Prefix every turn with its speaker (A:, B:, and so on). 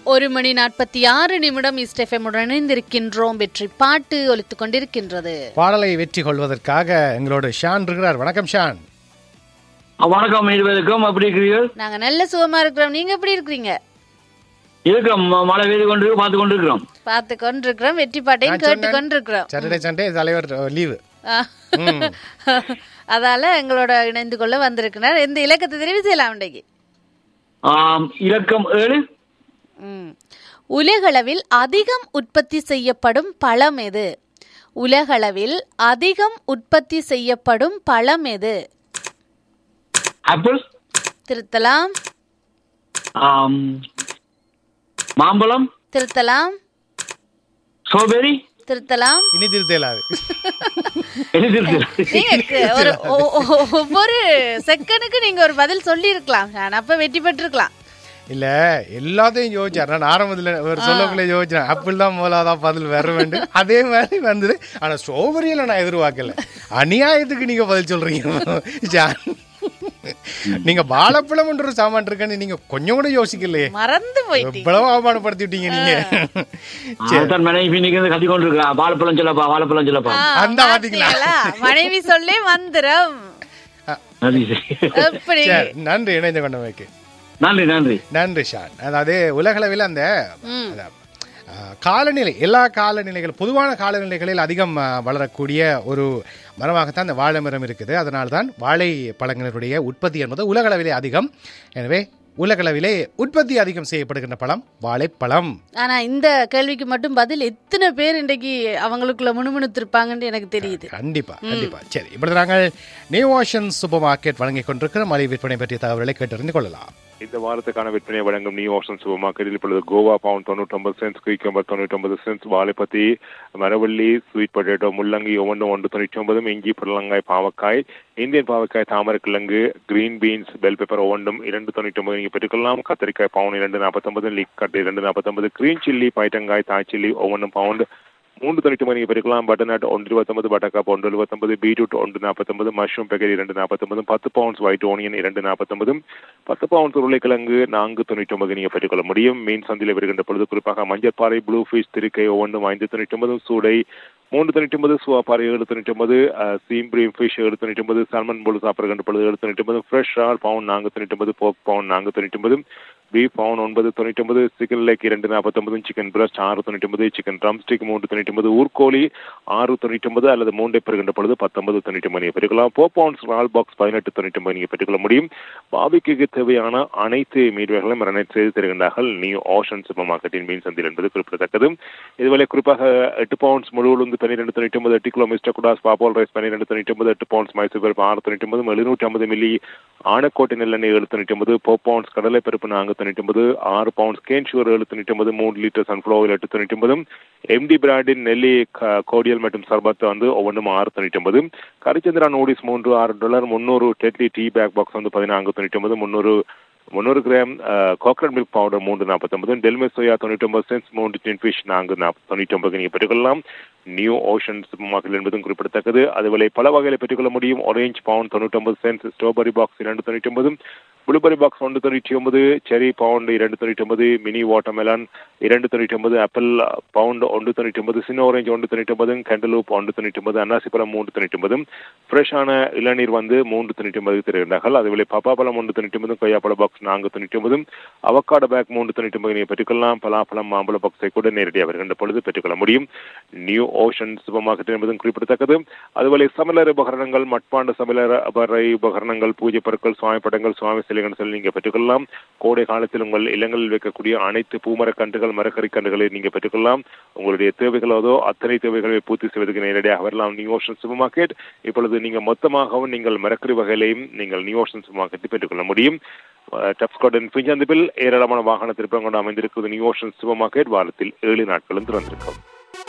A: ஒரு மணி நாற்பத்தி ஆறு நிமிடம் இஸ்டெஃபம் இணைந்திருக்கின்றோம் வெற்றி பாட்டு ஒலித்துக் கொண்டிருக்கின்றது
B: பாடலை வெற்றி கொள்வதற்காக எங்களோட ஷான் இருக்கிறார் வணக்கம் ஷான்
C: வணக்கம் இருவருக்கும் எப்படி இருக்கிறீர்கள்
A: நாங்க நல்ல சுகமா இருக்கிறோம் நீங்க எப்படி இருக்கிறீங்க
C: இருக்கிறோம் ம- மழை பெய்து கொண்டு பார்த்து கொண்டு இருக்கிறோம்
A: பார்த்து கொண்டிருக்கிறோம் வெற்றி பாட்டையும்
B: நான்
A: கேட்டு
B: சொன்னேன்.
A: கொண்டிருக்கிறோம்
B: சாட்டர்டே சண்டே தலைவர் லீவு
A: ஆ. அதால எங்களோட இணைந்து கொள்ள வந்திருக்கிறார் எந்த இலக்கத்தை தெரிவு செய்யலாம் இன்றைக்கு
C: ஆம், இலக்கம் ஏழு
A: ம். உலகளவில் அதிகம் உற்பத்தி செய்யப்படும் பழம் எது உலகளவில் அதிகம் உற்பத்தி செய்யப்படும் பழம் எது
C: ஆப்பிள்
A: திருத்தலாம்
C: ஆம், மாம்பழம்
A: திருத்தலாம்
C: ஸ்ட்ராபெரி
A: திருத்தலாம்
B: இனி திருத்தலாது
C: எழுதிருக்கு
A: நீங்க ஒரு ஒ- ஒ- ஒவ்வொரு செகண்டுக்கு நீங்க ஒரு பதில் சொல்லி இருக்கலாம் நான் அப்ப வெற்றி பெற்றிருக்கலாம்
B: இல்ல எல்லாத்தையும் யோசிச்சார் நான் ஆரம்பத்துல ஒரு சொல்லக்குள்ள யோசிச்சேன் ஆப்பிள் தான் முதலாதான் பதில் வர வேண்டும் அதே மாதிரி வந்தது ஆனா ஸ்ட்ராபெரியில நான் எதிர்பார்க்கல அநியாயத்துக்கு நீங்க பதில் சொல்றீங்க ஷான். நீங்க வாழைப்பழம் என்ற ஒரு சாமான் இருக்குன்னு நீங்க கொஞ்சம் கூட யோசிக்கலையே
A: மறந்து போயிட்டீங்க
B: எவ்வளவு அவமானப்படுத்தி விட்டீங்க நீங்க
C: அதான் மனைவி இன்னைக்கு வந்து கத்தி கொண்டு இருக்கிறா வாழைப்பழம் சொல்லப்பா வாழைப்பழம் சொல்லப்பா
A: ஆ,
B: அந்த பாத்தீங்களா?
A: பாத்தீங்களா? மனைவி சொல்லி மந்திரம்
C: நன்றி சரி.
A: எப்படி
B: சரி, நன்றி இணைந்து கொண்டமைக்கு
C: நன்றி நன்றி
B: நன்றி ஷான் அதாவது உலகளவில் அந்த
A: ம்.
B: அத- ஆ, காலநிலை எல்லா காலநிலைகள் பொதுவான காலநிலைகளில் அதிகம் ஆ, வளரக்கூடிய ஒரு மரமாகத்தான் இந்த வாழை மரம் இருக்குது அதனால தான் வாழை பழங்களினுடைய உற்பத்தி என்பது உலகளவிலே அதிகம் எனவே உலகளவிலே உற்பத்தி அதிகம் செய்யப்படுகின்ற பழம் வாழைப்பழம்
A: ஆனா இந்த கேள்விக்கு மட்டும் பதில் எத்தனை பேர் இன்றைக்கு அவங்களுக்குள்ள முணுமுணுத்திருப்பாங்கன்னு எனக்கு தெரியுது
B: கண்டிப்பா கண்டிப்பா சரி இப்பொழுது நாங்கள் நியூ ஓஷன் சூப்பர் மார்க்கெட் வழங்கிக் கொண்டிருக்கிற மலிவு விற்பனை பற்றிய தகவல்களை கேட்டறிந்து கொள்ளலாம்
D: இந்த வாரத்துக்கான விற்பனை வழங்கும் நியூ ஆப்ஷன் சூப்பர் மார்க்கெட்டில் இப்பொழுது கோவா பவுண்ட் தொண்ணூற்றொன்பது சென்ஸ் குயிக்கம்பர் தொண்ணூற்றொன்பது சென்ஸ் வாழைப்பத்தி மரவள்ளி ஸ்வீட் பொட்டேட்டோ முள்ளங்கி ஒவ்வொன்று ஒன்று தொண்ணூற்றி ஒன்பதும் இஞ்சி புடலங்காய் பாவக்காய் இந்தியன் பாவக்காய் தாமரை கிழங்கு கிரீன் பீன்ஸ் பெல் பெப்பர் ஒவ்வொன்றும் இரண்டு தொண்ணூற்றி ஒன்பது நீங்கள் பெற்றுக்கொள்ளலாம் கத்திரிக்காய் பவுன் இரண்டு நாற்பத்தொன்பது லீக் கட் இரண்டு நாற்பத்தொன்பது கிரீன் சில்லி பைட்டங்காய் தாய் சில்லி ஒவ்வொன்றும் பவுண்ட் மூன்று தொண்ணூற்றி ஒன்பது நீங்கள் பெருக்கலாம் பட்டர்நட் ஒன்று இருபத்தொன்பது பட்டக்காப் ஒன்று எழுபத்தொன்பது பீட்ரூட் ஒன்று நாற்பத்தொன்பது மஷ்ரூம் பெக்கர் இரண்டு நாற்பத்தொன்பது பத்து பவுண்ட்ஸ் ஒயிட் ஓனியன் இரண்டு நாற்பத்தொன்பது பத்து பவுண்ட்ஸ் உருளைக்கிழங்கு நான்கு தொண்ணூற்றி ஒன்பது நீங்கள் பெற்றுக்கொள்ள முடியும் மீன் சந்தையில் வருகின்ற பொழுது குறிப்பாக மஞ்சப்பாறை ப்ளூ ஃபிஷ் திருக்கை ஒவ்வொன்றும் ஐந்து தொண்ணூற்றி ஒன்பது சூடை மூன்று தொண்ணூற்றி ஒன்பது சுவாப்பாறை ஏழு தொண்ணூற்றி ஒன்பது சீம் பிரீம் ஃபிஷ் ஏழு தொண்ணூற்றி ஒன்பது சால்மன் போல் சாப்பிடுகின்ற பொழுது ஏழு தொண்ணூற்றி ஒன்பது ஃப்ரெஷ் ஆர் பவுண்ட் நான்கு தொண்ணூற்றி ஒன்பது போக் பவுண்ட் நான்கு தொண்ணூற்றி ஒன்பது பீஃப் பவுன் ஒன்பது தொண்ணூற்றி ஒன்பது சிக்கன் லெக் இரண்டு நாற்பத்தொன்பது சிக்கன் பிரஸ்ட் ஆறு தொண்ணூற்றி ஒன்பது சிக்கன் ட்ரம் ஸ்டிக் மூன்று தொண்ணூற்றி ஒன்பது ஊர்கோழி ஆறு தொண்ணூற்றி ஒன்பது அல்லது மூன்றை பெறுகின்ற பொழுது பத்தொன்பது தொண்ணூற்றி ஒன்பது நீங்கள் பெற்றுக்கலாம் ஃபோர் பவுண்ட்ஸ் ரால் பாக்ஸ் பதினெட்டு தொண்ணூற்றி ஒன்பது நீங்கள் பெற்றுக்கொள்ள முடியும் பாபிக்கு தேவையான அனைத்து மீன்வகைகளும் ரனேட் செய்து தருகின்றார்கள் நியூ ஓஷன் சூப்பர் மார்க்கெட்டின் மீன் சந்தையில் என்பது குறிப்பிடத்தக்கது இதுவரை குறிப்பாக எட்டு பவுண்ட்ஸ் முழு உளுந்து பன்னிரெண்டு தொண்ணூற்றி ஒன்பது எட்டு கிலோ மிஸ்டர் குடாஸ் பாப்பால் ரைஸ் பன்னிரெண்டு தொண்ணூற்றி ஒன்பது எட்டு பவுண்ட்ஸ் மைசூர் பருப்பு ஆறு தொண்ணூற்றி ஒன்பது எழுநூற்றி ஐம்பது மில்லி ஆனக்கோட்டை நெல்லெண்ணெய் ஏழு தொண்ணூற்றி ஒன்பது போ பவுண்ட்ஸ் கடலை பருப்பு நான்கு தொண்ணூற்றி ஒன்பது ஆறு பவுண்ட்ஸ் கேன் ஷுகர் ஏழு தொண்ணூற்றி ஒன்பது மூணு லிட்டர் சன்ஃப்ளவர் ஆயில் எட்டு தொண்ணூற்றி ஒன்பது எம்டி பிராண்டின் நெல்லி க- கோடியல் மற்றும் சர்பத் வந்து ஒவ்வொன்றும் ஆறு தொண்ணூற்றி ஒன்பது கரிச்சந்திரா நூடிஸ் மூன்று ஆறு டாலர் முந்நூறு டெட்லி டீ பேக் பாக்ஸ் வந்து பதினான்கு தொண்ணூற்றி ஒன்பது முந்நூறு முந்நூறு கிராம் கோக்கனட் மில்க் பவுடர் மூன்று நாற்பத்தொன்பது டெல்மே சோயா தொண்ணூற்றி ஒன்பது சென்ஸ் மூன்று டின் ஃபிஷ் நான்கு நாற்ப தொண்ணூற்றி ஒன்பது நீங்கள் பெற்றுக்கொள்ளலாம் நியூ ஓஷன் சூப்பர் மார்க்கெட் என்பதும் குறிப்பிடத்தக்கது அதுவரை பல வகைகளை பெற்றுக்கொள்ள முடியும் ஆரஞ்ச் பவுண்ட் தொண்ணூற்றொன்பது சென்ஸ் ஸ்ட்ராபெரி பாக்ஸ் இரண்டு தொண்ணூற்றி ஒன்பது ப்ளூபெரி பாக்ஸ் ஒன்று தொண்ணூற்றி ஒன்பது செரி பவுண்ட் இரண்டு தொண்ணூற்றி ஒன்பது மினி வாட்டர்மெலன் இரண்டு தொண்ணூற்றி ஒன்பது ஆப்பிள் பவுண்ட் ஒன்று தொண்ணூற்றி ஒன்பது சின்ன ஆரஞ்சு ஒன்று தொண்ணூற்றி ஒன்பது கேண்டலூப் ஒன்று தொண்ணூற்றி ஒன்பது அன்னாசி பழம் மூன்று தொண்ணூற்றி ஒன்பது ஃப்ரெஷ்ஷான இளநீர் வந்து மூன்று தொண்ணூற்றி ஒன்பது தருகின்றார்கள் அதுவேளை பப்பா பழம் ஒன்று தொண்ணூற்றி ஒன்பது கொய்யாப்பழ பாக்ஸ் நான்கு தொண்ணூற்றி ஒன்பது அவக்காட பேக் மூன்று தொண்ணூற்றி ஒன்பது நீங்கள் பெற்றுக்கொள்ளலாம் பலாப்பழம் மாம்பழ பாக்ஸை கூட நேரடியாக வருகின்ற பொழுது பெற்றுக்கொள்ள முடியும் நியூ ஓஷன் சூப்பர் மார்க்கெட் என்பதும் குறிப்பிடத்தக்கது அதுபோல சமையலறை உபகரணங்கள் மட்பாண்ட சமையலறை உபகரணங்கள் பூஜை பொருட்கள் சுவாமி படங்கள் சுவாமி சிலைகள் சொல்லி நீங்கள் பெற்றுக்கொள்ளலாம் கோடை காலத்தில் உங்கள் இல்லங்களில் வைக்கக்கூடிய அனைத்து பூமரக் கன்றுகள் மரக்கறி கன்றுகளை நீங்கள் பெற்றுக்கொள்ளலாம் உங்களுடைய தேவைகளோதோ அத்தனை தேவைகளை பூர்த்தி செய்வதற்கு நேரடியாக வரலாம் நியூ ஓஷன் சூப்பர் மார்க்கெட் இப்பொழுது நீங்கள் மொத்தமாகவும் நீங்கள் மரக்கறி வகைகளையும் நீங்கள் நியூ ஓஷன் சூப்பர் மார்க்கெட்டில் பெற்றுக்கொள்ள முடியும் டப்ஸ்கார்டன் பிஞ்சந்திப்பில் ஏராளமான வாகன திருப்பம் கொண்டு அமைந்திருக்கிறது நியூ ஓஷன் சூப்பர் மார்க்கெட் வாரத்தில் ஏழு நாட்களும் திறந்திருக்கும்